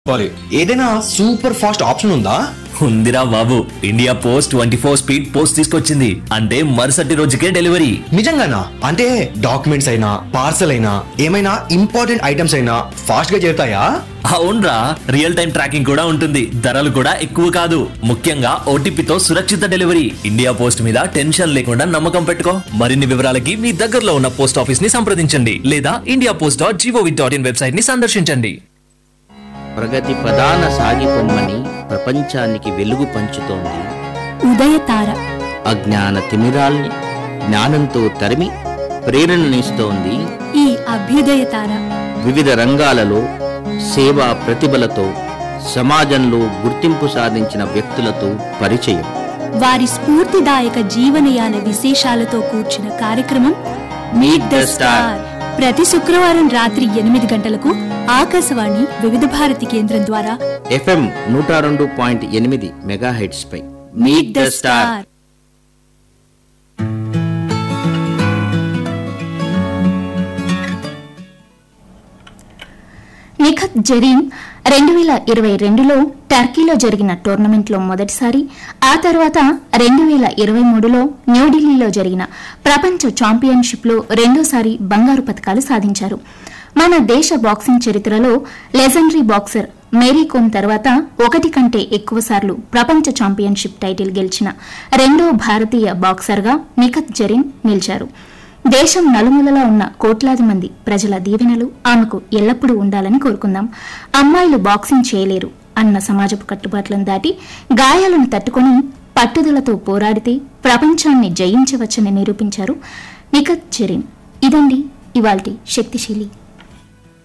చెప్పాలి ఏదైనా super fast option ఉందా ఉందిరా బాబు India post twenty four speed post తీసుకొచ్చింది అంటే మరుసటి రోజుకే డెలివరీ నిజంగానా అంటే డాక్యుమెంట్స్ అయినా పార్సల్ అయినా ఏమైనా ఇంపార్టెంట్ ఐటమ్స్ అయినా ఫాస్ట్ గా చేరుతాయా అవునరా రియల్ టైం ట్రాకింగ్ కూడా ఉంటుంది ధరలు కూడా ఎక్కువ కాదు ముఖ్యంగా ఓటీపీతో సురక్షిత డెలివరీ ఇండియా పోస్ట్ మీద టెన్షన్ లేకుండా నమ్మకం పెట్టుకో మరిన్ని వివరాలకి మీ దగ్గరలో ఉన్న పోస్ట్ ఆఫీస్ ని సంప్రదించండి లేదా India post dot GOV dot in website ని సందర్శించండి ప్రగతి ప్రధాన సాగిపొమ్మని ప్రపంచానికి వెలుగు పంచుతోంది ఉదయతార అజ్ఞాన తిమిరాల్ని జ్ఞానంతో తరిమి ప్రేరణనిస్తోంది ఈ అభ్యుదయ తార వివిధ రంగాలలో సేవా ప్రతిభలతో సమాజంలో గుర్తింపు సాధించిన వ్యక్తులతో పరిచయం వారి స్ఫూర్తిదాయక జీవనయాన విశేషాలతో కూర్చిన కార్యక్రమం మీట్ ద స్టార్ ప్రతి శుక్రవారం రాత్రి ఎనిమిది గంటలకు ఆకాశవాణి వివిధ భారతి కేంద్రం ద్వారా ఎఫ్ఎం నూట రెండు పాయింట్ ఎనిమిది మెగాహెడ్స్ పై meet the star Nikhat Zareen రెండు వేల ఇరవై రెండులో టర్కీలో జరిగిన టోర్నమెంట్లో మొదటిసారి ఆ తర్వాత రెండు వేల ఇరవై మూడులో న్యూఢిల్లీలో జరిగిన ప్రపంచ ఛాంపియన్షిప్లో రెండోసారి బంగారు పతకాలు సాధించారు మన దేశ బాక్సింగ్ చరిత్రలో లెజెండరీ బాక్సర్ మేరీ కోమ్ తర్వాత ఒకటి కంటే ఎక్కువసార్లు ప్రపంచ ఛాంపియన్షిప్ టైటిల్ గెలిచిన రెండో భారతీయ బాక్సర్గా నిఖత్ జరీన్ నిలిచారు దేశం నలుమూలలా ఉన్న కోట్లాది మంది ప్రజల దీవెనలు ఆమెకు ఎల్లప్పుడూ ఉండాలని కోరుకుందాం అమ్మాయిలు బాక్సింగ్ చేయలేరు అన్న సమాజపు కట్టుబాట్లను దాటి గాయాలను తట్టుకొని పట్టుదలతో పోరాడితే ప్రపంచాన్ని జయించవచ్చని నిరూపించారు నిఖత్ జరీన్ ఇదండి ఇవాల్టి శక్తిశీలి